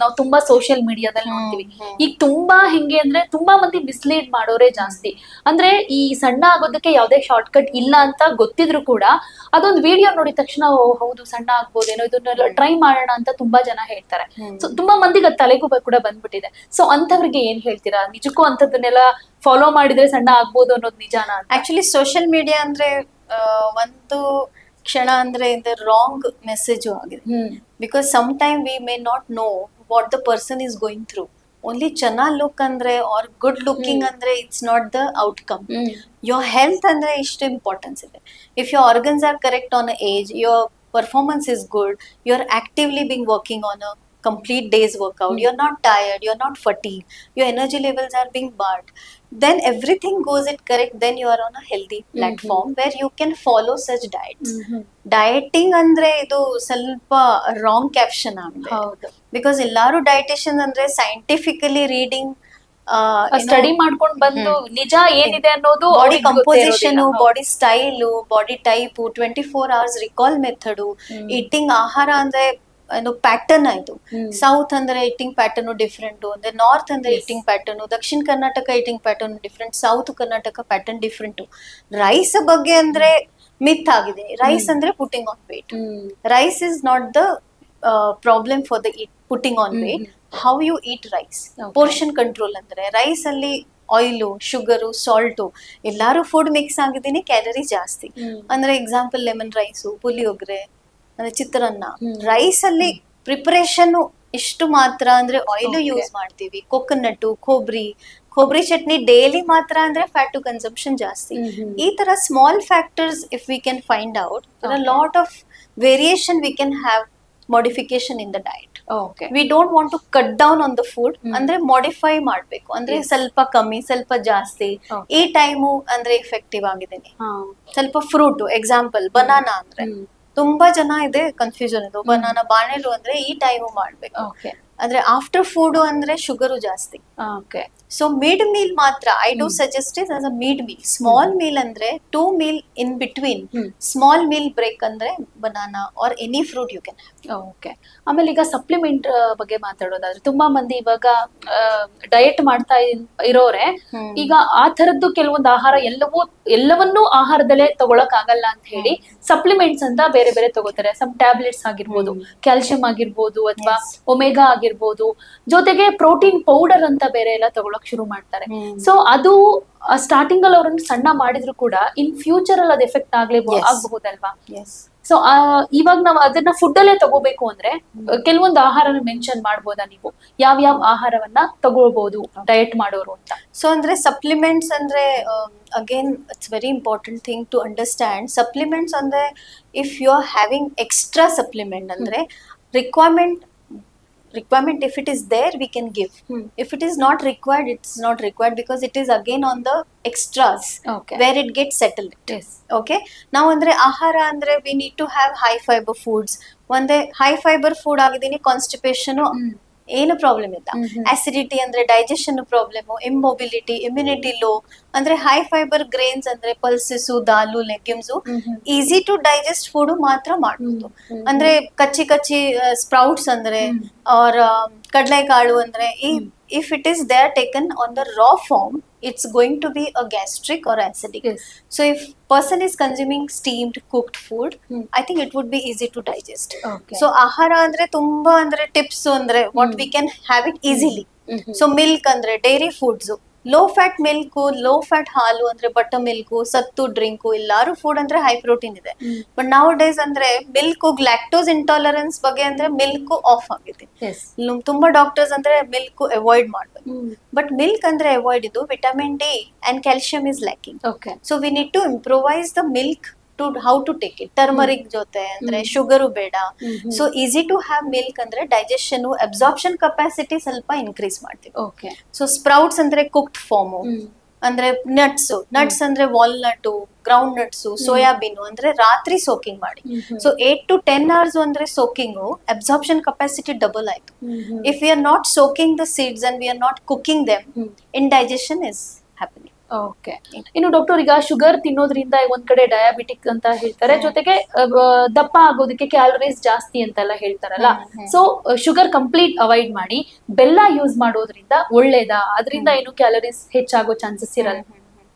ನಾವು ತುಂಬಾ ಸೋಷಿಯಲ್ ಮೀಡಿಯಾದಲ್ಲಿ ಹ್ಮ್, ನೋಡ್ತೀವಿ ಹ್ಮ್. ಈಗ ತುಂಬಾ ಹೆಂಗೆ ಅಂದ್ರೆ ತುಂಬಾ ಮಂದಿ ಮಿಸ್ಲೀಡ್ ಮಾಡೋರೇ ಜಾಸ್ತಿ ಅಂದ್ರೆ ಈ ಸಣ್ಣ ಆಗೋದಕ್ಕೆ ಯಾವ್ದೇ ಶಾರ್ಟ್ ಕಟ್ ಇಲ್ಲ ಅಂತ ಗೊತ್ತಿದ್ರು ಕೂಡ ಅದೊಂದು ವಿಡಿಯೋ ನೋಡಿದ ತಕ್ಷಣ ಓ ಹೌದು ಸಣ್ಣ ಆಗ್ಬೋದೇನೋ ಇದನ್ನೆಲ್ಲ ಟ್ರೈ ಮಾಡೋಣ ಅಂತ ತುಂಬಾ ಜನ ಹೇಳ್ತಾರೆ ಹ್ಮ್. ಸೊ ತುಂಬಾ ಮಂದಿಗೆ ಅದ್ ತಲೆಗೂ ಬ- ಕೂಡ ಬಂದ್ಬಿಟ್ಟಿದೆ ಸೊ ಅಂತವ್ರಿಗೆ ಏನ್ ಹೇಳ್ತೀರಾ ನಿಜಕ್ಕೂ ಅಂತದನ್ನೆಲ್ಲ ಫಾಲೋ ಮಾಡಿದ್ರೆ ಸಣ್ಣ ಆಗ್ಬೋದು ಅನ್ನೋದು ನಿಜಾನ ಅಂತ ಆಕ್ಚುಲಿ ಸೋಷಿಯಲ್ ಮೀಡಿಯಾ ಅಂದ್ರೆ ಆ, ಒಂದು ಕ್ಷಣ ಅಂದ್ರೆ ಇದು ರಾಂಗ್ ಮೆಸೇಜು ಆಗಿದೆ hmm because some time we may not know what the person is going through only ಚೆನ್ನಾಗ್ ಲುಕ್ ಅಂದ್ರೆ ಆರ್ ಗುಡ್ ಲುಕಿಂಗ್ ಅಂದ್ರೆ it's not the outcome hmm your health ಅಂದ್ರೆ ಇಷ್ಟು ಇಂಪಾರ್ಟೆನ್ಸ್ ಇದೆ if your organs are correct on age your performance is good you are actively being working on a complete day's workout Hmm. you're not tired you're not fatigued your energy levels are being burned then everything goes it correct then you are on a healthy platform where you can follow such diets dieting ಅಂದ್ರೆ ಇದು ಸ್ವಲ್ಪ wrong caption ಆಗಿದೆ ಹೌದು because ಎಲ್ಲಾರು dietitian ಅಂದ್ರೆ scientifically reading study ಮಾಡ್ಕೊಂಡ್ ಬಂದು ನಿಜ ಏನಿದೆ ಅನ್ನೋದು ಬಾಡಿ ಅವ್ರಿಗೆ ಗೊತ್ತೇ ಕಂಪೋಸಿಷನ್ ಇರೋದಿಲ್ಲ. Body style body type twenty four hours recall method hmm. Eating ಆಹಾರ ಅಂದ್ರೆ ಏನು ಪ್ಯಾಟರ್ನ್ ಆಯ್ತು ಹ್ಮ್. ಸೌತ್ ಅಂದ್ರೆ ಈಟಿಂಗ್ ಪ್ಯಾಟರ್ನ್ ಡಿಫ್ರೆಂಟ್ ಅಂದ್ರೆ ನಾರ್ತ್ ಅಂದ್ರೆ Yes. ಈಟಿಂಗ್ ಪ್ಯಾಟರ್ನ್ ದಕ್ಷಿಣ Karnataka eating pattern different south Karnataka pattern different rice ಬಗ್ಗೆ ಅಂದ್ರೆ ಮಿತ್ ಆಗಿದೆ ರೈಸ್ ಹ್ಮ್. ಅಂದ್ರೆ putting on weight hmm. Rice is not the problem for the putting on hmm. Weight how you eat rice Okay. Portion control ಅಂದ್ರೆ rice ಅಲ್ಲಿ oil sugar salt ಎಲ್ಲಾರು food mix ಆಗಿದ್ದೀನಿ calorie ಜಾಸ್ತಿ hmm. ಅಂದ್ರೆ example lemon rice puliyogare ಅಂದ್ರೆ ಚಿತ್ರಾನ್ನ ಹ್ಮ್. Rice ಅಲ್ಲಿ preparation ಇಷ್ಟು ಮಾತ್ರ ಅಂದ್ರೆ ಆಯಿಲು Okay. ಯೂಸ್ ಮಾಡ್ತೀವಿ ಕೊಕೊನಟ್ಟು ಕೊಬ್ಬರಿ ಕೊಬ್ಬರಿ ಚಟ್ನಿ ಡೈಲಿ ಮಾತ್ರ ಅಂದ್ರೆ ಫ್ಯಾಟು ಕನ್ಸಂಪ್ಷನ್ ಜಾಸ್ತಿ ಹ್ಮ್, ಹ್ಮ್. ಈ ತರ small factors if we can find out Okay. Lot of variation we can have modification in the diet Okay. We don't want to cut down on the food hmm. ಅಂದ್ರೆ modify ಮಾಡ್ಬೇಕು ಅಂದ್ರೆ Yes. ಸ್ವಲ್ಪ ಕಮ್ಮಿ ಸ್ವಲ್ಪ ಜಾಸ್ತಿ Okay. ಈ time ಅಂದ್ರೆ effective ಆಗಿದ್ದೀನಿ ಹಾ. ಸ್ವಲ್ಪ ಫ್ರೂಟ್ ಎಕ್ಸಾಂಪಲ್ ಬನಾನಾ ಅಂದ್ರೆ ಹ್ಮ್. ತುಂಬಾ ಜನ ಇದೆ ಕನ್ಫ್ಯೂಷನ್ ಇದು ಬನಾನಾ ಬಾಣೆಲು ಅಂದ್ರೆ ಈ ಟೈಮು ಮಾಡ್ಬೇಕು Okay. ಅಂದ್ರೆ ಆಫ್ಟರ್ ಫುಡ್ ಅಂದ್ರೆ ಶುಗರು ಜಾಸ್ತಿ Okay. ಸೊ ಮಿಡ್ ಮೀಲ್ ಮಾತ್ರ I do hmm. Suggest is as a mid meal small meal ಅಂದ್ರೆ two meal in between hmm. Small meal break ಅಂದ್ರೆ banana or any fruit you can okay ಆಮೇಲೆ ಈಗ supplement ಬಗ್ಗೆ ಮಾತಾಡೋದಾದ್ರೆ ತುಂಬಾ ಮಂದಿ ಇವಾಗ diet ಮಾಡ್ತಾ ಇನ್- ಇರೋರೆ ಹ್ಮ್. ಈಗ ಆ ತರದ್ದು ಕೆಲವೊಂದು ಆಹಾರ ಎಲ್ಲವೂ ಎಲ್ಲವನ್ನೂ ಆಹಾರದಲ್ಲೇ ತಗೊಳಕ್ ಆಗಲ್ಲ ಅಂತ ಹೇಳಿ ಸಪ್ಲಿಮೆಂಟ್ಸ್ ಅಂತ ಬೇರೆ ಬೇರೆ ತಗೋತಾರೆ ಸಮ್ ಟ್ಯಾಬ್ಲೆಟ್ಸ್ ಆಗಿರ್ಬೋದು ಹ್ಮ್. ಕ್ಯಾಲ್ಸಿಯಂ ಆಗಿರ್ಬೋದು ಅಥವಾ Yes. ಒಮೆಗಾ ಆಗಿರ್ಬೋದು ಜೊತೆಗೆ ಪ್ರೋಟೀನ್ ಪೌಡರ್ ಅಂತ ಬೇರೆ ಎಲ್ಲ ತಗೊಳಕ್ ಶುರು ಮಾಡ್ತಾರೆ ಹ್ಮ್. ಸೊ ಅದು ಸ್ಟಾರ್ಟಿಂಗ್ ಅಲ್ಲಿ ಅವ್ರನ್ನ ಸಣ್ಣ ಮಾಡಿದ್ರು ಕೂಡ ಇನ್ ಫ್ಯೂಚರ್ ಅಲ್ಲಿ ಅದು ಎಫೆಕ್ಟ್ ಆಗ್ಲೇ Yes. ಆಗಬಹುದಲ್ವಾ ಎಸ್ ಸೊ ಇವಾಗ ನಾವು ಅದನ್ನ ಫುಡ್ ಅಲ್ಲೇ ತಗೋಬೇಕು ಅಂದ್ರೆ ಕೆಲವೊಂದು ಆಹಾರನ ಮೆನ್ಷನ್ ಮಾಡ್ಬೋದಾ ನೀವು ಯಾವ ಯಾವ ಆಹಾರವನ್ನ ತಗೊಳ್ಬಹುದು ಡಯಟ್ ಮಾಡೋರು ಅಂತ ಸೊ ಅಂದ್ರೆ ಸಪ್ಲಿಮೆಂಟ್ಸ್ ಅಂದ್ರೆ again it's very important thing to understand supplements ಅಂದ್ರೆ if you are having extra supplement ಅಂದ್ರೆ requirement requirement if it is there we can give hmm. If it is not required it's not required because it is again on the extras Okay. Where it get settled Yes. Okay ನಾವು ಅಂದ್ರೆ ಆಹಾರ ಅಂದ್ರೆ we need to have high fibre foods ಒಂದೇ high fibre food ಆಗಿದ್ದೀನಿ constipation ಹ್ಮ್. ಏನು problem ಇಲ್ಲ hmm hmm. Acidity ಅಂದ್ರೆ digestion problem immobility immunity low ಅಂದ್ರೆ ಹೈ ಫೈಬರ್ ಗ್ರೇನ್ಸ್ ಅಂದ್ರೆ pulses dal legumes hmm hmm. Easy to digest food ಮಾತ್ರ ಮಾಡ್ಬೋದು ಹ್ಮ್ hmm. ಅಂದ್ರೆ ಕಚ್ಚಿ ಕಚ್ಚಿ ಸ್ಪ್ರೌಟ್ಸ್ ಅಂದ್ರೆ ಹ್ಮ್. ಆರ್ ಕಡಲೆಕಾಳು ಅಂದ್ರೆ ಈ if it is they are taken on the raw form it's going to be a gastric or acidic Yes. So if person is consuming steamed cooked food hmm. I think it would be easy to digest Okay. So ಆಹಾರ ಅಂದ್ರೆ ತುಂಬಾ ಅಂದ್ರೆ tips ಅಂದ್ರೆ what hmm. We can have it easily hmm hmm. So milk ಅಂದ್ರೆ dairy foods low fat milk low fat ಹಾಲು ಅಂದ್ರೆ butter milk ಸತ್ತು drink ಎಲ್ಲಾರು ಫುಡ್ ಅಂದ್ರೆ ಹೈ ಪ್ರೋಟೀನ್ ಇದೆ ಹ್ಮ್. ಬಟ್ ನಾವ್ ಡೇಸ್ ಅಂದ್ರೆ ಮಿಲ್ಕ್ ಗ್ಲಾಕ್ಟೋಸ್ ಇಂಟಾಲರೆನ್ಸ್ ಬಗ್ಗೆ ಅಂದ್ರೆ ಮಿಲ್ಕ್ ಆಫ್ ಆಗಿದೆ Yes. ಇನ್ನು ತುಂಬಾ ಡಾಕ್ಟರ್ಸ್ ಅಂದ್ರೆ ಮಿಲ್ಕ್ ಅವಾಯ್ಡ್ ಮಾಡ್ಬೇಕು ಹ್ಮ್. ಬಟ್ ಮಿಲ್ಕ್ ಅಂದ್ರೆ ಅವಾಯ್ಡ್ ಇದು vitamin D and calcium is lacking Okay. So we need to improvise the milk to how to take it turmeric ಜೊತೆ ಅಂದ್ರೆ ಹ್ಮ್. ಶುಗರು ಬೇಡ hmm hmm. So easy to have milk ಅಂದ್ರೆ digestion absorption capacity ಸ್ವಲ್ಪ increase ಮಾಡ್ತೀವಿ Okay. So sprouts ಅಂದ್ರೆ cooked form hmm. ಅಂದ್ರೆ nuts nuts ಅಂದ್ರೆ walnut ground nuts soybean ಅಂದ್ರೆ ರಾತ್ರಿ ಸೋಕಿಂಗ್ ಮಾಡಿ hmm hmm. So eight to ten hours ಅಂದ್ರೆ ಸೋಕಿಂಗು ಅಬ್ಸಾರ್ಪ್ಷನ್ ಕೆಪಾಸಿಟಿ ಡಬಲ್ ಆಯ್ತು hmm hmm. If we are not soaking the seeds and we are not cooking them hmm. Indigestion is happening okay ಇನ್ನು doctor ಈಗ sugar ತಿನ್ನೋದ್ರಿಂದ ಒಂದ್ ಕಡೆ diabetic ಅಂತ ಹೇಳ್ತಾರೆ ಜೊತೆಗೆ ಅಹ್, ಅಹ್, ದಪ್ಪ ಆಗೋದಕ್ಕೆ ಕ್ಯಾಲರೀಸ್ ಜಾಸ್ತಿ ಅಂತೆಲ್ಲ ಹೇಳ್ತಾರಲ್ಲ hmm, hmm. So sugar complete avoid ಮಾಡಿ ಬೆಲ್ಲ ಯೂಸ್ ಮಾಡೋದ್ರಿಂದ ಒಳ್ಳೇದಾ ಅದರಿಂದ ಏನು ಕ್ಯಾಲರೀಸ್ ಹೆಚ್ಚಾಗೋ ಚಾನ್ಸಸ್ ಇರಲ್ಲ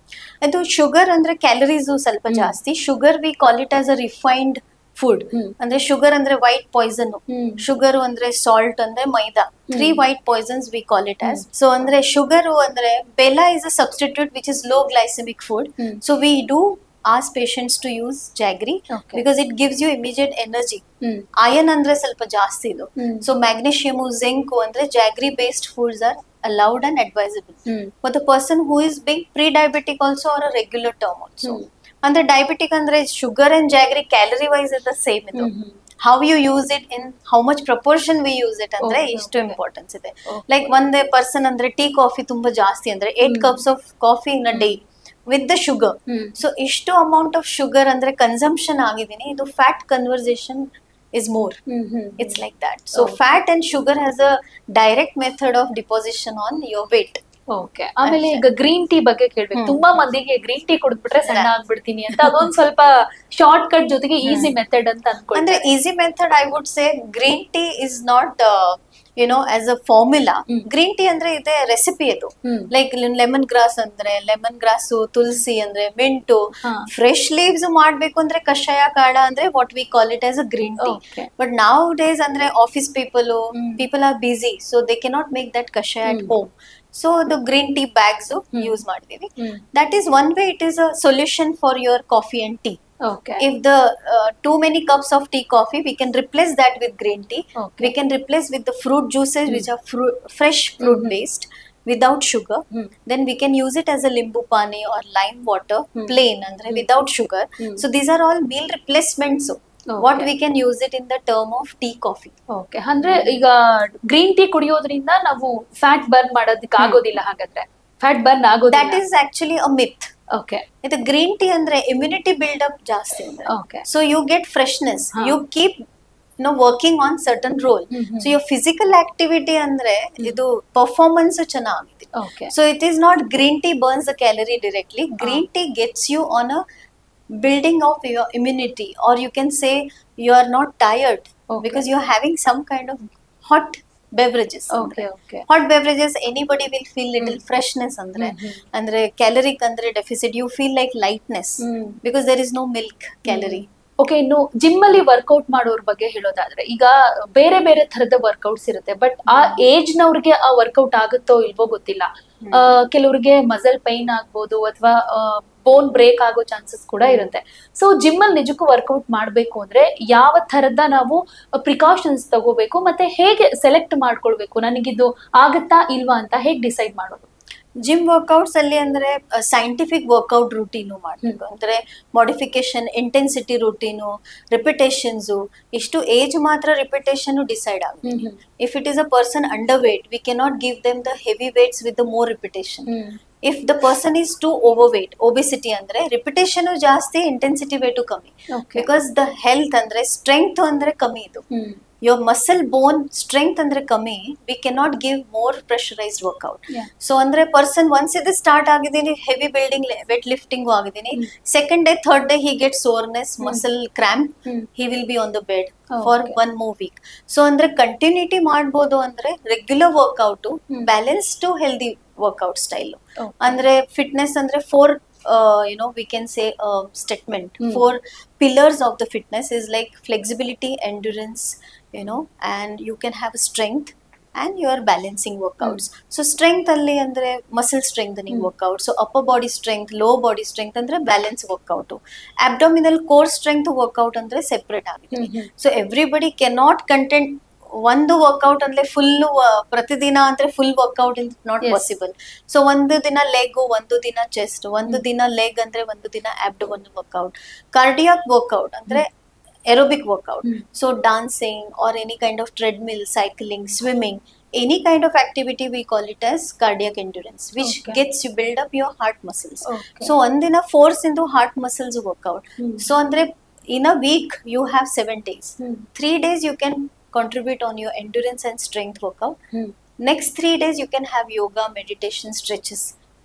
ಅದು ಶುಗರ್ ಅಂದ್ರೆ ಕ್ಯಾಲರೀಸ್ ಸ್ವಲ್ಪ ಹ್ಮ್. ಜಾಸ್ತಿ sugar we call it as a refined food hmm. ಅಂದ್ರೆ ಶುಗರ್ ಅಂದ್ರೆ ವೈಟ್ ಪಾಯ್ಸನ್ ಹ್ಮ್. ಶುಗರ್ ಅಂದ್ರೆ ಸಾಲ್ಟ್ ಅಂದ್ರೆ maida three white poisons we call it as so ಅಂದ್ರೆ ಶುಗರ್ ಅಂದ್ರೆ ಬೆಲ್ಲ is a substitute which is low glycemic food hmm. So we do as patients to use jaggery Okay. Because it gives you immediate energy hmm iron ಅಂದ್ರೆ ಸ್ವಲ್ಪ ಜಾಸ್ತಿ ಇದು hmm. So magnesium zinc ಅಂದ್ರೆ jaggery based foods are allowed and advisable hmm for the person who is being pre-diabetic also or a regular term also. Hmm. ಅಂದ್ರೆ diabetic ಅಂದ್ರೆ sugar and jaggery calorie wise is the same ಇದು hmm, hmm. How you use it in how much proportion we use it ಅಂದ್ರೆ Okay, ಇಷ್ಟು okay. Importance ಇದೆ Okay. Like ಒಂದೇ person ಅಂದ್ರೆ tea coffee ತುಂಬಾ ಜಾಸ್ತಿ ಅಂದ್ರೆ eight hmm. Cups of coffee in a day with the sugar hmm. So ಇಷ್ಟು amount of sugar ಅಂದ್ರೆ ಕನ್ಸಂಪ್ಷನ್ ಆಗಿದ್ದೀನಿ ಇದು fat conversation is more hmm, hmm, it's like that so Okay. fat and sugar has a direct method of deposition on your weight okay ಆಮೇಲೆ ಈಗ green tea ಬಗ್ಗೆ ಕೇಳ್ಬೇಕು ಹ್ಮ್. ತುಂಬಾ ಮಂದಿಗೆ ಗ್ರೀನ್ ಟೀ ಕುಡಿದ್ಬಿಟ್ರೆ ಸಣ್ಣ Right. ಆಗ್ಬಿಡ್ತೀನಿ ಅಂತ ಅದೊಂದ್ ಸ್ವಲ್ಪ ಶಾರ್ಟ್ ಕಟ್ ಜೊತೆಗೆ ಈಸಿ ಮೆಥಡ್ ಅಂತ ಅಂದ್ರೆ ಅನ್ಕೊಂಡ್ರೆ easy method I would say green tea is not you know as a formula hmm. Green tea ಅಂದ್ರೆ ಇದೆ ರೆಸಿಪಿ ಅದು ಹ್ಮ್. ಲೈಕ್ ಲೆಮನ್ ಗ್ರಾಸ್ ಅಂದ್ರೆ ಲೆಮನ್ ಗ್ರಾಸು ತುಳಸಿ ಅಂದ್ರೆ ಮಿಂಟು ಹಾ. ಫ್ರೆಶ್ ಲೀವ್ಸ್ ಮಾಡ್ಬೇಕು ಅಂದ್ರೆ ಕಷಾಯ ಕಾಡ ಅಂದ್ರೆ what we call it as a green tea Okay. But nowadays ಅಂದ್ರೆ office people hmm. People are busy so they cannot make that ಕಷಾಯ ಅಟ್ ಹ್ಮ್. ಹೋಮ್ ಸೊ ಅದು green tea bags hmm. Use ಮಾಡಿದೀವಿ hmm. That is one way it is a solution for your coffee and tea okay if the uh, too many cups of tea coffee we can replace that with green tea Okay. we can replace with the fruit juices Hmm. which are fruit fresh fruit Mhm. based without sugar Hmm. then we can use it as a limbu pani or lime water Hmm. plain andre Hmm. without sugar Hmm. so these are all meal replacements so Okay. what we can use it in the term of tea coffee okay ಅಂದ್ರೆ ಈಗ green tea ಕುಡಿಯೋದ್ರಿಂದ ನಾವು fat burn ಮಾಡೋದಕ್ಕೆ ಆಗೋದಿಲ್ಲ ಹಾಗಾದ್ರೆ fat burn that ಆಗೋದಿಲ್ಲ is actually a myth okay ಇದು green tea ಅಂದ್ರೆ ಇಮ್ಯುನಿಟಿ ಬಿಲ್ಡ್ ಅಪ್ ಜಾಸ್ತಿ ಅಂದ್ರೆ okay so you get freshness ಹಾ. You keep no working on certain role hmm hmm. So your physical activity ಅಂದ್ರೆ ಇದು performance ಚೆನ್ನಾಗಿದೆ okay so it is not green tea burns the calorie directly green tea gets you on a building of your immunity or you can say you are not tired Okay. because you're having some kind of hot beverages okay okay hot beverages anybody will feel little freshness ಅಂದ್ರೆ hmm, hmm. ಅಂದ್ರೆ caloric ಅಂದ್ರೆ deficit you feel like lightness hmm. Because there is no milk calorie okay ಇನ್ನು gym ಅಲ್ಲಿ workout ಮಾಡೋರ್ ಬಗ್ಗೆ ಹೇಳೋದಾದ್ರೆ ಈಗ ಬೇರೆ ಬೇರೆ ತರದ ವರ್ಕೌಟ್ಸ್ ಇರುತ್ತೆ ಬಟ್ ಆ ಏಜ್ ನವ್ರಿಗೆ ಆ ವರ್ಕೌಟ್ ಆಗುತ್ತೋ ಇಲ್ವೋ ಗೊತ್ತಿಲ್ಲ ಆ, ಕೆಲವ್ರಿಗೆ ಮಸಲ್ ಪೈನ್ ಆಗ್ಬೋದು ಅಥವಾ ಬೋನ್ ಬ್ರೇಕ್ ಆಗೋ ಚಾನ್ಸಸ್ ಕೂಡ ಇರುತ್ತೆ ಸೊ ಜಿಮ್ ಅಲ್ಲಿ ನಿಜಕ್ಕೂ ವರ್ಕೌಟ್ ಮಾಡ್ಬೇಕು ಅಂದ್ರೆ ಯಾವ ತರದ ನಾವು ಪ್ರಿಕಾಷನ್ಸ್ ತಗೋಬೇಕು ಮತ್ತೆ ಹೇಗೆ ಸೆಲೆಕ್ಟ್ ಮಾಡ್ಕೊಳ್ಬೇಕು ನನಗಿದು ಆಗತ್ತಾ ಇಲ್ವಾ ಅಂತ ಹೇಗೆ ಡಿಸೈಡ್ ಮಾಡೋದು ಜಿಮ್ ವರ್ಕೌಟ್ಸ್ ಅಲ್ಲಿ ಅಂದ್ರೆ ಸೈಂಟಿಫಿಕ್ ವರ್ಕೌಟ್ ರೂಟೀನು ಮಾಡ್ಬೇಕು ಅಂದ್ರೆ ಮಾಡಿಫಿಕೇಶನ್ ಇಂಟೆನ್ಸಿಟಿ ರೂಟೀನು ರಿಪಿಟೇಷನ್ಸ್ ಇಷ್ಟು ಏಜ್ ಮಾತ್ರ ರಿಪಿಟೇಷನ್ ಡಿಸೈಡ್ ಆಗುತ್ತೆ if it is a person underweight we cannot give them the heavy weights with the more repetition if the person is too overweight obesity ಅಂದ್ರೆ repetition ಜಾಸ್ತಿ intensity weight ಕಮ್ಮಿ Okay. Because the health ಅಂದ್ರೆ strength ಅಂದ್ರೆ ಕಮ್ಮಿ ಇದು your muscle bone strength ಅಂದ್ರೆ ಕಮ್ಮಿ we cannot give more pressurised workout Yeah. So ಅಂದ್ರೆ ಪರ್ಸನ್ ಒನ್ಸ್ ಇದು ಸ್ಟಾರ್ಟ್ ಆಗಿದ್ದೀನಿ ಹೆವಿ ಬಿಲ್ಡಿಂಗ್ ವೆಟ್ ಲಿಫ್ಟಿಂಗ್ ಆಗಿದ್ದೀನಿ Mm. Second day third day he get soreness Mm. Muscle cramp Mm. He will be on the bed Oh, for okay. One move week so ಅಂದ್ರೆ continuity ಮಾಡ್ಬೋದು ಅಂದ್ರೆ regular workout Mm. Balance to healthy workout style Okay. ಅಂದ್ರೆ fitness ಅಂದ್ರೆ four you know we can say statement Hmm. Four pillars of the fitness is like flexibility endurance you know and you can have strength and you are balancing workouts so strength ಅಲ್ಲಿ ಅಂದ್ರೆ muscle strengthening Hmm. workout so upper body strength low body strength ಅಂದ್ರೆ balance workout abdominal core strength workout ಅಂದ್ರೆ separate ಆಗಿದೆ hmm, hmm. So everybody cannot content ಒಂದು workout ಅಂದ್ರೆ full ಪ್ರತಿದಿನ ಅಂದ್ರೆ full workout in not Yes. Possible so ಒಂದು ದಿನ leg ಒಂದು ದಿನ ಚೆಸ್ಟ್ ಒಂದು ದಿನ ಲೆಗ್ ಅಂದ್ರೆ ಒಂದು ದಿನ ಆಬ್ಡೋಮನ್ ವರ್ಕೌಟ್ ಕಾರ್ಡಿಯಾಕ್ ವರ್ಕೌಟ್ ಅಂದ್ರೆ aerobic workout Hmm. so dancing or any kind of treadmill cycling swimming any kind of activity we call it as cardiac endurance which Okay. gets you build up your heart muscles Okay. so ಒಂದಿನ force ಇಂದು heart muscles workout Hmm. So ಅಂದ್ರೆ in a week you have seven days hmm. three days you can contribute on your endurance and strength workout hmm. next three days you can have yoga meditation stretches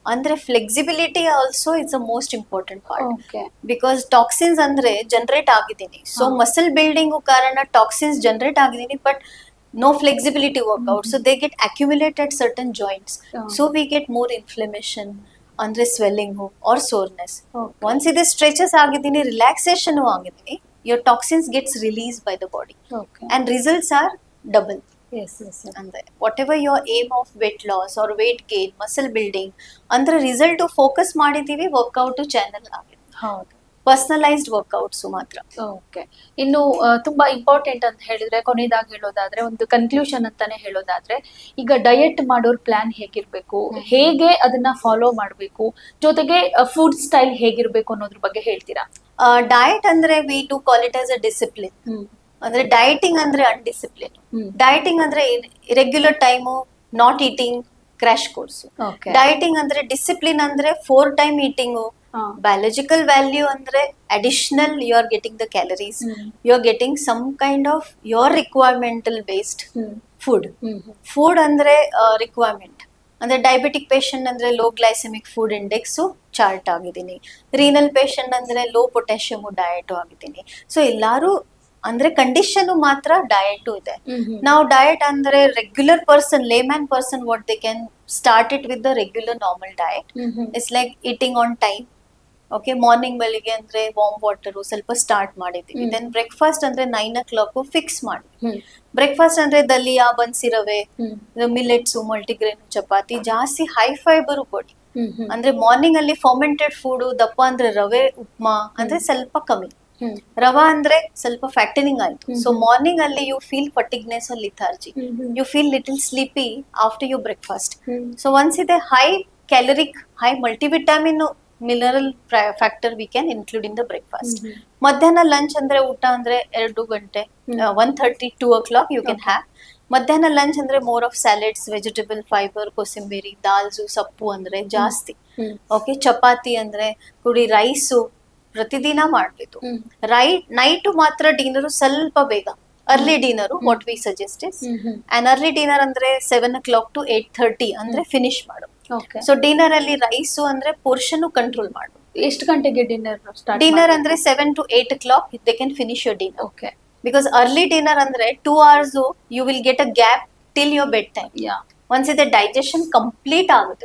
ಅಂದ್ರೆ flexibility also it's a most important part okay because toxins ಅಂದ್ರೆ generate ಆಗಿದ್ದೀನಿ so ಹಾ. Muscle building ಕಾರಣ toxins generate ಆಗಿದ್ದೀನಿ but no flexibility workout so they get accumulated certain joints ಹಾ. So we get more inflammation ಅಂದ್ರೆ swelling or soreness Okay. Once ಇದೆ stretches ಆಗಿದ್ದೀನಿ relaxation ಆಗಿದ್ದೀನಿ your toxins gets release by the body okay and results are double S S ಅಂದ್ರೆ whatever your aim of weight loss or weight gain muscle building ಅಂದ್ರೆ result focus ಮಾಡಿದೀವಿ workout channel ಆಗಿದೆ ಹೌದು personalised workouts ಮಾತ್ರ okay ಇನ್ನು ಆ, ತುಂಬಾ important ಅಂತ ಹೇಳಿದ್ರೆ ಕೊನೆಯದಾಗಿ ಹೇಳೋದಾದ್ರೆ ಒಂದು ಕನ್ಕ್ಲೂಷನ್ ಅಂತಾನೆ ಹೇಳೋದಾದ್ರೆ ಈಗ ಡಯಟ್ ಮಾಡೋರ್ ಪ್ಲಾನ್ ಹೇಗಿರ್ಬೇಕು ಹ್ಮ್. ಹೇಗೆ ಅದನ್ನ ಫಾಲೋ ಮಾಡಬೇಕು ಜೊತೆಗೆ ಫುಡ್ ಸ್ಟೈಲ್ ಹೇಗಿರ್ಬೇಕು ಅನ್ನೋದ್ರ ಬಗ್ಗೆ ಹೇಳ್ತೀರಾ ಡಯಟ್ ಅಂದ್ರೆ we to call it as a discipline ಅಂದ್ರೆ ಡಯಟಿಂಗ್ ಅಂದ್ರೆ ಅನ್ಡಿಸಿಪ್ಲಿನ್ ಹ್ಮ್. ಡಯಟಿಂಗ್ ಅಂದ್ರೆ regular time not eating crash course okay dieting ಅಂದ್ರೆ ಡಿಸಿಪ್ಲಿನ್ ಅಂದ್ರೆ four time eating biological value ಅಂದ್ರೆ additional you are getting the calories you are getting some kind of your requiremental based food food ಅಂದ್ರೆ requirement ಅಂದ್ರೆ diabetic patient ಅಂದ್ರೆ low glycemic food index chart ಆಗಿದ್ದೀನಿ renal patient ಅಂದ್ರೆ low potassium diet ಆಗಿದ್ದೀನಿ so ಎಲ್ಲಾರು ಅಂದ್ರೆ condition ಮಾತ್ರ diet ಇದೆ ನಾವು ಡಯಟ್ ಅಂದ್ರೆ regular person layman person what they can start it with the regular normal diet it's like eating on time okay morning ಬೆಳಿಗ್ಗೆ ಅಂದ್ರೆ ವಾರ್ಮ್ ವಾಟರ್ ಸ್ವಲ್ಪ ಸ್ಟಾರ್ಟ್ ಮಾಡಿದ್ವಿ ಹ್ಮ್. ದೆನ್ ಬ್ರೇಕ್ಫಾಸ್ಟ್ ಅಂದ್ರೆ ನೈನ್ ಓ ಕ್ಲಾಕ್ ಫಿಕ್ಸ್ ಮಾಡಿದ್ವಿ breakfast ಅಂದ್ರೆ ದಲಿಯಾ ಬನ್ಸಿ ರವೆ millets multigrain chapati ಜಾಸ್ತಿ ಹೈ ಫೈಬರ್ ಕೊಡಿ ಅಂದ್ರೆ ಮಾರ್ನಿಂಗ್ ಅಲ್ಲಿ ಫರ್ಮೆಂಟೆಡ್ ಫುಡ್ ದಪ್ಪ ಅಂದ್ರೆ ರವೆ ಉಪ್ಮಾ ಅಂದ್ರೆ ಸ್ವಲ್ಪ ಕಮ್ಮಿ ರವಾ ಅಂದ್ರೆ ಸ್ವಲ್ಪ ಫ್ಯಾಕ್ಟನಿಂಗ್ ಆಯ್ತು ಹ್ಮ್. ಸೊ ಮಾರ್ನಿಂಗ್ ಅಲ್ಲಿ you feel fatigueness lethargy you feel little sleepy after you breakfast so once ಇದೆ high caloric high multivitamin mineral factor we can include in the breakfast ಮಧ್ಯಾಹ್ನ ಲಂಚ್ ಅಂದ್ರೆ ಊಟ ಅಂದ್ರೆ ಎರಡು ಗಂಟೆ hmm. One thirty two o'clock you can Okay. Have ಮಧ್ಯಾಹ್ನ lunch ಅಂದ್ರೆ more of salads vegetable fibre ಕೊಸಿಂಬೇರಿ ದಾಲ್ಸು ಸೊಪ್ಪು ಅಂದ್ರೆ ಜಾಸ್ತಿ ಓಕೆ ಚಪಾತಿ ಅಂದ್ರೆ ಕುಡಿ ರೈಸು ಪ್ರತಿದಿನ ಮಾಡ್ಬೇಕು ರೈಟ್ ನೈಟ್ ಮಾತ್ರ ಡಿನ್ನರು ಸ್ವಲ್ಪ ಬೇಗ early dinner what we suggest is and early dinner ಅಂದ್ರೆ seven o'clock to eight thirty ಅಂದ್ರೆ ಫಿನಿಶ್ ಮಾಡು ಓಕೆ ಸೊ ಡಿನ್ನರ್ ಅಲ್ಲಿ ರೈಸು ಅಂದ್ರೆ ಪೋರ್ಷನ್ ಕಂಟ್ರೋಲ್ ಮಾಡು ಎಷ್ಟು ಗಂಟೆಗೆ ಡಿನ್ನರ್ ಸ್ಟಾರ್ಟ್ ಡಿನ್ನರ್ ಅಂದ್ರೆ seven to eight clock they can finish your dinner okay because early dinner ಅಂದ್ರೆ two hours you will get a gap till your bedtime yeah once ಇದೆ digestion complete ಆಗುತ್ತೆ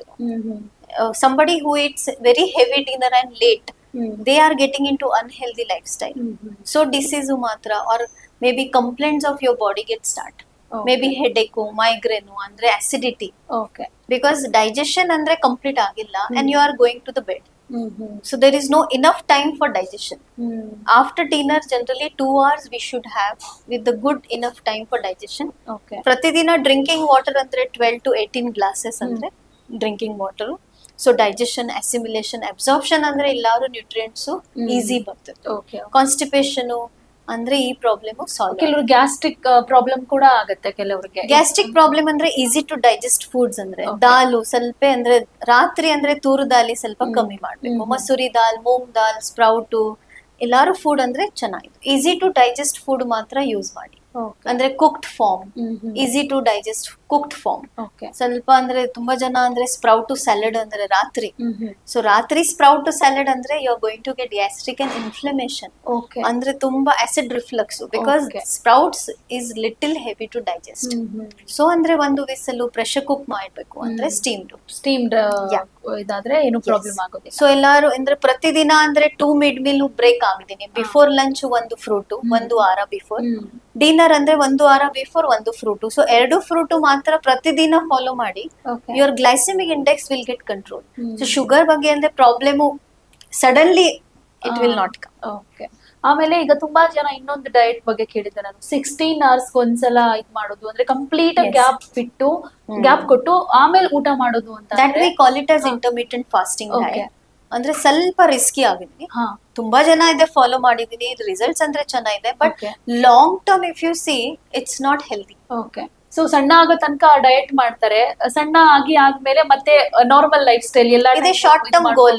somebody who it's very heavy dinner and late they are getting into unhealthy lifestyle so disease ಮಾತ್ರ are maybe complaints of your body get start maybe headache migraine ಅಂದ್ರೆ acidity okay because digestion ಅಂದ್ರೆ complete ಆಗಿಲ್ಲ and you are going to the bed so there is no enough time for digestion after dinner generally two hours we should have with the good enough time for digestion okay ಪ್ರತಿದಿನ drinking water ಅಂದ್ರೆ twelve to eighteen glasses ಅಂದ್ರೆ drinking water so digestion assimilation absorption ಅಂದ್ರೆ ಎಲ್ಲಾರು nutrients hmm. Easy ಬರ್ತದೆ okay constipation ಅಂದ್ರೆ ಈ problem solve ಕೆಲವರು gastric problem ಕೂಡ ಆಗುತ್ತೆ ಕೆಲವರಿಗೆ ಗ್ಯಾಸ್ಟ್ರಿಕ್ ಪ್ರಾಬ್ಲಮ್ ಅಂದ್ರೆ ಈಸಿ ಟು ಡೈಜೆಸ್ಟ್ ಫುಡ್ಸ್ ಅಂದ್ರೆ Okay. ದಾಲು ಸ್ವಲ್ಪ ಅಂದ್ರೆ ರಾತ್ರಿ ಅಂದ್ರೆ ತೂರು ದಾಲಿ ಸ್ವಲ್ಪ ಹ್ಮ್. ಕಮ್ಮಿ ಮಾಡ್ಬೇಕು ಹ್ಮ್. ಮಸೂರಿ ದಾಲ್ ಮೂಂಗ್ ದಾಲ್ ಸ್ಪ್ರೌಟು ಎಲ್ಲಾರು ಫುಡ್ ಅಂದ್ರೆ ಚೆನ್ನಾಗಿದೆ ಈಸಿ ಟು ಡೈಜೆಸ್ಟ್ ಫುಡ್ ಮಾತ್ರ ಯೂಸ್ ಮಾಡಿ ಅಂದ್ರೆ cooked form easy to digest cooked form okay ಸ್ವಲ್ಪ ಅಂದ್ರೆ ತುಂಬಾ ಜನ ಅಂದ್ರೆ ಸ್ಪ್ರೌಟು ಸ್ಯಾಲಡ್ ಅಂದ್ರೆ ರಾತ್ರಿ ಸೊ ರಾತ್ರಿ ಸ್ಪ್ರೌಟ್ ಸ್ಯಾಲಡ್ ಅಂದ್ರೆ you are going to get gastric and inflammation okay ಅಂದ್ರೆ ತುಂಬಾ acid reflux because Okay. Sprouts is little heavy to digest so ಅಂದ್ರೆ ಒಂದು ವಿಸಲು ಪ್ರೆಷರ್ ಕುಕ್ ಮಾಡ್ಬೇಕು ಅಂದ್ರೆ ಹ್ಮ್. Steamed steamed Yeah. ಇದಾದ್ರೆ ಏನು ಪ್ರಾಬ್ಲಮ್ ಆಗೋದಿಲ್ಲ ಸೊ ಎಲ್ಲಾರು ಅಂದ್ರೆ ಪ್ರತಿದಿನ ಅಂದ್ರೆ ಟೂ ಮಿಡ್ ಮೀಲ್ ಬ್ರೇಕ್ ಆಗಿದ್ದೀನಿ ಬಿಫೋರ್ ಲಂಚ್ ಒಂದು ಫ್ರೂಟ್ ಹ್ಮ್. ಒಂದು ವಾರ ಬಿಫೋರ್ ಡಿನ್ನರ್ ಅಂದ್ರೆ ಒಂದು ವಾರ ಬಿಫೋರ್ ಒಂದು ಫ್ರೂಟ್ ಸೊ ಎರಡು ಫ್ರೂಟ್ ಮಾತ್ರ ಪ್ರತಿದಿನ ಫಾಲೋ ಮಾಡಿ okay your glycemic index will get control so sugar ಬಗ್ಗೆ ಅಂದ್ರೆ problem suddenly it will not come okay ಆಮೇಲೆ ಈಗ ತುಂಬಾ ಜನ ಇನ್ನೊಂದು ಡಯಟ್ ಬಗ್ಗೆ ಕೇಳಿದ್ದೆ ನಾನು ಸಿಕ್ಸ್ಟೀನ್ ಅವರ್ಸ್ ಒಂದ್ಸಲ ಇದ್ ಮಾಡೋದು ಅಂದ್ರೆ ಕಂಪ್ಲೀಟ್ Yes. ಗ್ಯಾಪ್ ಬಿಟ್ಟು ಹ್ಮ್. ಗ್ಯಾಪ್ ಕೊಟ್ಟು ಆಮೇಲೆ ಊಟ ಮಾಡೋದು ಅಂತ ದಟ್ ಅಂದ್ರೆ- ವಿ ಕಾಲ್ ಇಟ್ ಆಸ್ ಹಾ. Intermittent fasting Okay. ಅಂದ್ರೆ ಸ್ವಲ್ಪ ರಿಸ್ಕಿ ಆಗಿದೆ ಹಾ ತುಂಬಾ ಜನ ಇದೆ ಫಾಲೋ ಮಾಡಿದೀನಿ ರಿಸಲ್ಟ್ಸ್ ಅಂದ್ರೆ ಚೆನ್ನಾಗಿದೆ but Okay. Long term if you see it's not healthy okay so ಸಣ್ಣ ಆಗೋ ತನಕ ಡಯಟ್ ಮಾಡ್ತಾರೆ ಸಣ್ಣ ಆಗಿ ಆದ್ಮೇಲೆ ಮತ್ತೆ ನಾರ್ಮಲ್ ಲೈಫ್ ಸ್ಟೈಲ್ ಎಲ್ಲ ಇದೆ ಶಾರ್ಟ್ ಟರ್ಮ್ ಗೋಲ್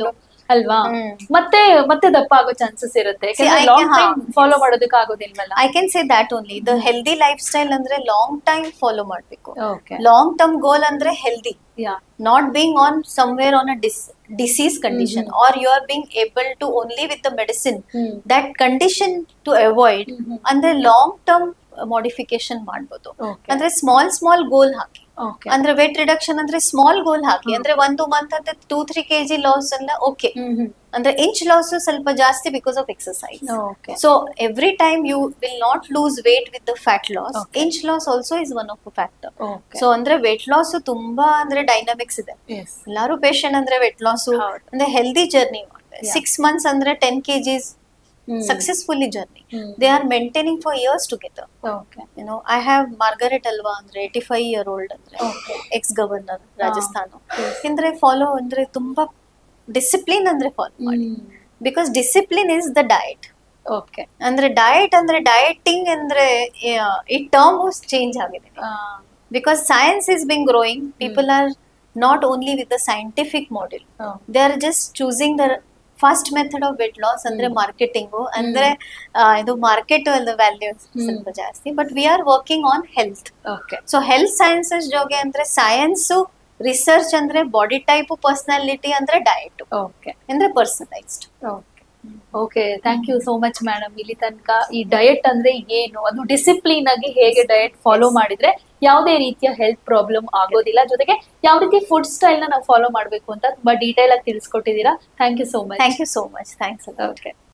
ಅಲ್ವಾ ಹ್ಮ್. ಮತ್ತೆ ಮತ್ತೆ ದಪ್ಪ ಆಗೋ ಚಾನ್ಸಸ್ ಇರುತ್ತೆ See, I long can- time ಹಾ. ಫಾಲೋ ಮಾಡೋದಕ್ಕೆ ಆಗೋದಿಲ್ವಲ್ಲ I can say that only the healthy lifestyle ಅಂದ್ರೆ ಲಾಂಗ್ ಟೈಮ್ ಫಾಲೋ ಮಾಡ್ಬೇಕು ಓಕೆ ಲಾಂಗ್ ಟರ್ಮ್ ಗೋಲ್ ಅಂದ್ರೆ healthy yeah not being on somewhere on a dis- disease condition or you are being able to only with the medicine ಹ್ಮ್. that condition to avoid Mhm. ಅಂದ್ರೆ long term modification ಮಾಡ್ಬೋದು Okay. ಅಂದ್ರೆ small small goal ಹಾಕಿ okay ಅಂದ್ರೆ weight reduction ಅಂದ್ರೆ small goal ಹಾಕಿ ಅಂದ್ರೆ ಒಂದು ಮಂತ್ ಅಂತ ಟೂ ತ್ರೀ ಕೆಜಿ ಲಾಸ್ ಎಲ್ಲ ಓಕೆ ಅಂದ್ರೆ ಇಂಚ್ ಲಾಸ್ ಸ್ವಲ್ಪ ಜಾಸ್ತಿ because of exercise okay so every time you will not lose weight with the fat loss Okay. Inch loss also is one of factor okay so ಅಂದ್ರೆ weight loss ತುಂಬಾ ಅಂದ್ರೆ dynamics ಇದೆ S ಎಲ್ಲಾರು patient ಅಂದ್ರೆ weight loss ಹೌದು. ಅಂದ್ರೆ healthy journey Yeah. Six months ಅಂದ್ರೆ ten KGs successfully journey hmm. They are maintaining for years together okay you know I have Margaret ಅಲ್ವಾ ಅಂದ್ರೆ ಏಟಿ ಫೈವ್ ಇಯರ್ ಓಲ್ಡ್ ಅಂದ್ರೆ Okay. Ex governor Rajasthan Yes. ಅಂದ್ರೆ follow ಅಂದ್ರೆ ತುಂಬಾ discipline ಅಂದ್ರೆ follow ಮಾಡಿ because discipline is the diet okay ಅಂದ್ರೆ diet ಅಂದ್ರೆ ಡಯಟಿಂಗ್ ಅಂದ್ರೆ ಆ, ಈ ಟರ್ಮ್ ಚೇಂಜ್ ಆಗಿದೆ because science is being growing people R not only with the scientific model they are just choosing the first method of weight loss ಅಂದ್ರೆ marketing ಅಂದ್ರೆ ಆ, ಇದು ಮಾರ್ಕೆಟ್ ವ್ಯಾಲ್ಯೂಸ್ ಸ್ವಲ್ಪ ಜಾಸ್ತಿ but we are working on health okay so health sciences ಜೊತೆ ಅಂದ್ರೆ science research ಅಂದ್ರೆ body type personality ಅಂದ್ರೆ ಡಯಟ್ ಓಕೆ ಅಂದ್ರೆ personalized okay okay thank you so much madam ಇಲ್ಲಿ ತನಕ ಈ ಡಯಟ್ ಅಂದ್ರೆ ಏನು ಅದು ಡಿಸಿಪ್ಲಿನ್ ಆಗಿ ಹೇಗೆ ಡಯಟ್ ಫಾಲೋ ಮಾಡಿದ್ರೆ ಯಾವುದೇ ರೀತಿಯ ಹೆಲ್ತ್ ಪ್ರಾಬ್ಲಮ್ ಆಗೋದಿಲ್ಲ ಜೊತೆಗೆ ಯಾವ ರೀತಿ ಫುಡ್ ಸ್ಟೈಲ್ ನ ನಾವು ಫಾಲೋ ಮಾಡಬೇಕು ಅಂತ ತುಂಬಾ ಡೀಟೇಲ್ ಆಗಿ ತಿಳಿಸ್ಕೊಟ್ಟಿದ್ದೀರಾ thank you so much thank you so much thanks okay